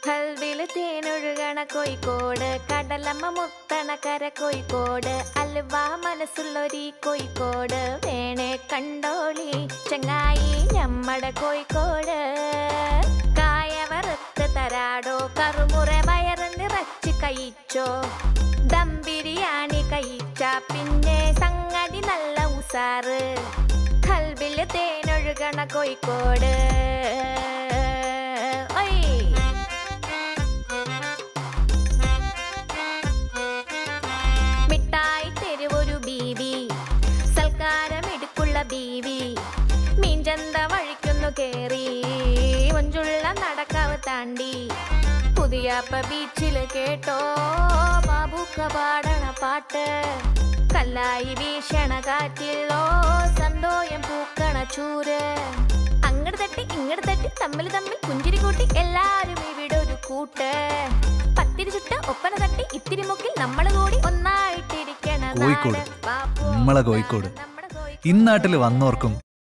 കൽവില് തേനൊഴുകണ കോഴിക്കോട് കടലമ്മ മുത്തണ കര കോഴിക്കോട് അൽവ മനസ്സുള്ളൊരീ കോഴിക്കോട് വേണേ കണ്ടോളി ചങ്ങായി നമ്മടെ കോഴിക്കോട് കായവറുത്ത് തരാടോ കറുമുറ വയറ് നിറച്ച് കഴിച്ചോ ദം ബിരിയാണി കഴിച്ച പിന്നെ സംഗതി നല്ല ഉസാറ് കൽവില് തേനൊഴുകണ കോഴിക്കോട് ഒയ് മിഠായി തെരുവൊരു ബീവി സൽക്കാരം എടുക്കുള്ള ബീവി മീൻചന്ത വഴിക്കുന്നു കേറി മഞ്ചുള്ള നടക്കാവ് താണ്ടി പുതിയാപ്പ ബീച്ചില് കേട്ടോ ബാബുക്ക പാടണ പാട്ട് കല്ലായി വീശണ കാറ്റിലോ സന്തോയം പൂക്കണ ചൂര് അങ്ങട് തട്ടി ഇങ്ങട് തട്ടി തമ്മിൽ തമ്മിൽ പുഞ്ചിരി കൂട്ടി എല്ലാരും ഇവിടെ ഒരു കൂട്ട് പത്തിരി ചുട്ട് ഒപ്പന തട്ടി ഇത്തിരി മുക്കിൽ നമ്മൾ കൂടി ഒന്നായിട്ടിരിക്കണ നാട്. കോഴിക്കോട്. ബാപ്പു നമ്മളെ കോഴിക്കോട്. നമ്മുടെ കോഴിക്കോട്. ഇന്നാട്ടിൽ വന്നോർക്കും